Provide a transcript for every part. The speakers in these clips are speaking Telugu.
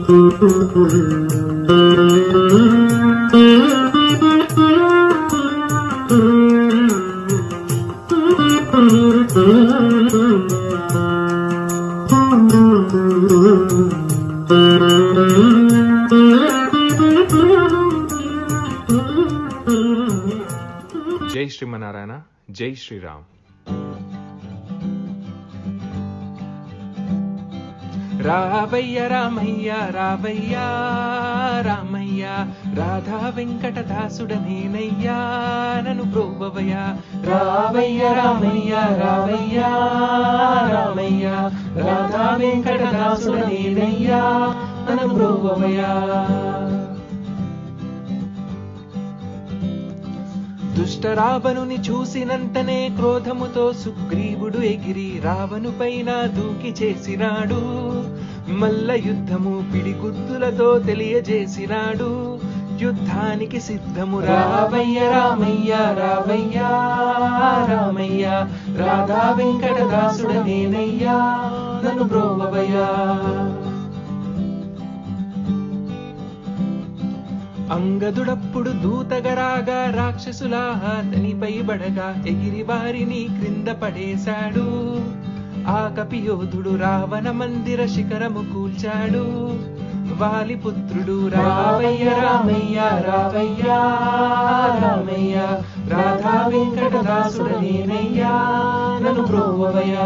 జై శ్రీమన్నారాయణ జై శ్రీరామ్ రావయ్య రామయ్య రావయ్య రామయ్య రాధా వెంకటదాసుడ నేనయ్యా నన్ను ప్రోభవయ రావయ్య రామయ్య రావయ్య రామయ్య రాధా వెంకటదాసుడ నేనయ్యా నన్ను ప్రోభవయా దుష్టరావణుని చూసినంతనే క్రోధముతో సుగ్రీవుడు ఎగిరి రావణు పైన దూకి చేసినాడు మల్ల యుద్ధము పిడిగుద్దులతో తెలియజేసినాడు యుద్ధానికి సిద్ధము రావయ్య రామయ్య రావయ్య రామయ్య రాధా వెంకటదాసుడ నేనయ్యా నన్ను బ్రోవయ్యా అంగదుడప్పుడు దూతగరాగా రాక్షసులా అతనిపై బడగా ఎగిరి వారిని క్రింద పడేశాడు ఆ కపియోధుడు రావణ మందిర శిఖరము కూల్చాడు వాలిపుత్రుడు రావయ్య రామయ్య రావయ్య రామయ్య రాధా వెంకటదాసుడ నేనయ్యా నన్ను ప్రోవయ్యా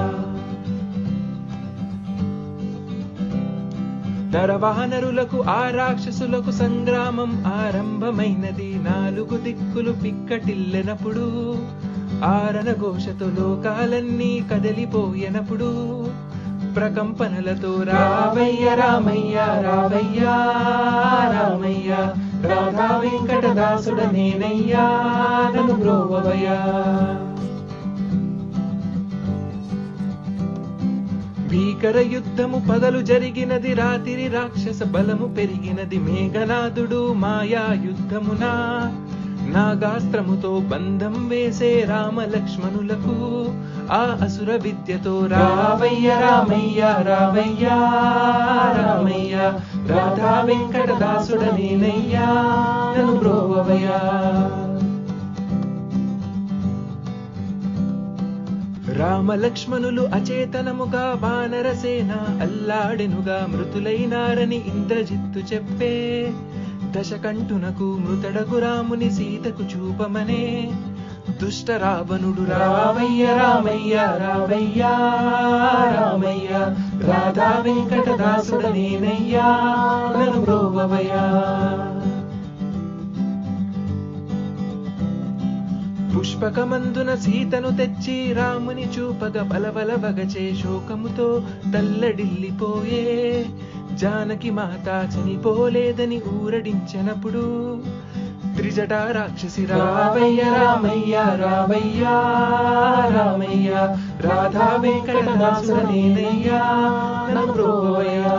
నరవానరులకు ఆ రాక్షసులకు సంగ్రామం ఆరంభమైనది నాలుగు దిక్కులు పిక్కటిల్లెనప్పుడు ఆరన ఘోషతో లోకాలన్నీ కదలిపోయినప్పుడు ప్రకంపనలతో రావయ్య రామయ్య రావయ్య రామయ్య రాధా వెంకటదాసుడ నేనయ్యా నన్ను బ్రోవయ్యా భీకర యుద్ధము పగలు జరిగినది రాత్రి రాక్షస బలము పెరిగినది మేఘనాథుడు మాయా యుద్ధమున నాగాస్త్రముతో బంధం వేసే రామ లక్ష్మణులకు ఆ అసుర విద్యతో రావయ్య రామయ్య రావయ్య రామయ్య రాధా వెంకటదాసుడ నేనయ్యా నన్ను బ్రోవయ్యా రామలక్ష్మణులు అచేతనముగా వానరసేన అల్లాడెనుగా మృతులైనారని ఇంద్రజిత్తు చెప్పే దశకంఠునకు మృతడగు రాముని సీతకు చూపమనే దుష్ట రావణుడు రావయ్య రామయ్య రావయ్య రామయ్య రాధా వెంకటదాసుడ నేనయ్యా నన్ను బ్రోవయ్యా పుష్పకమందున సీతను తెచ్చి రాముని చూపగ బలబల వగచే శోకముతో తల్లడిల్లిపోయే జానకి మాత చనిపోలేదని ఊరడించినప్పుడు త్రిజట రాక్షసి రావయ్య రామయ్య రావయ్య రామయ్య రాధా వెంకటదాసుడ నేనయ్యా నన్ను బ్రోవయ్యా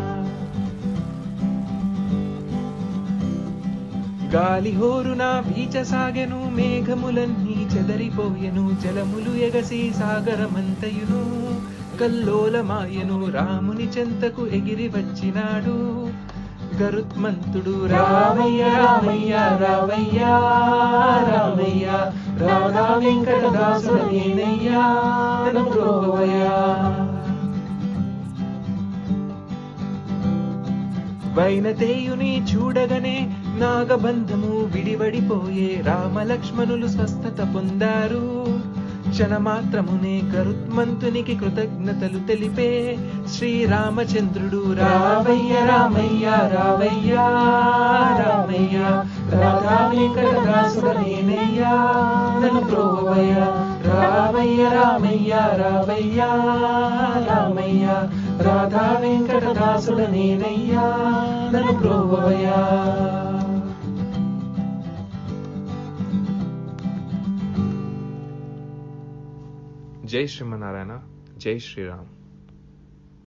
గాలి హోరున వీచసాగెను మేఘములన్నీ చెదరిపోయెను జలములు ఎగసి సాగరమంతయును కల్లోలమాయను రాముని చెంతకు ఎగిరి వచ్చినాడు గరుత్మంతుడు రామయ్య రామయ్య రావయ్య రామయ్య రాధా వెంకటదాసుడ నేనయ్యా నన్ను బ్రోవయ్యా వైనతేయుని చూడగనే నాగబంధము విడివడిపోయే రామలక్ష్మణులు స్వస్థత పొందారు క్షణమాత్రమునే గరుత్మంతునికి కృతజ్ఞతలు తెలిపే శ్రీరామచంద్రుడు రావయ్య రామయ్య రావయ్య రామయ్య రాధా వెంకటదాసుడ నేనయ్యా నన్ను ప్రోవయ్య రావయ్య రామయ్య రావయ్య రామయ్య రాధా వెంకటదాసుడ నేనయ్యా నన్ను ప్రోవయ్యా జై శ్రీమన్నారాయణ జై శ్రీరామ్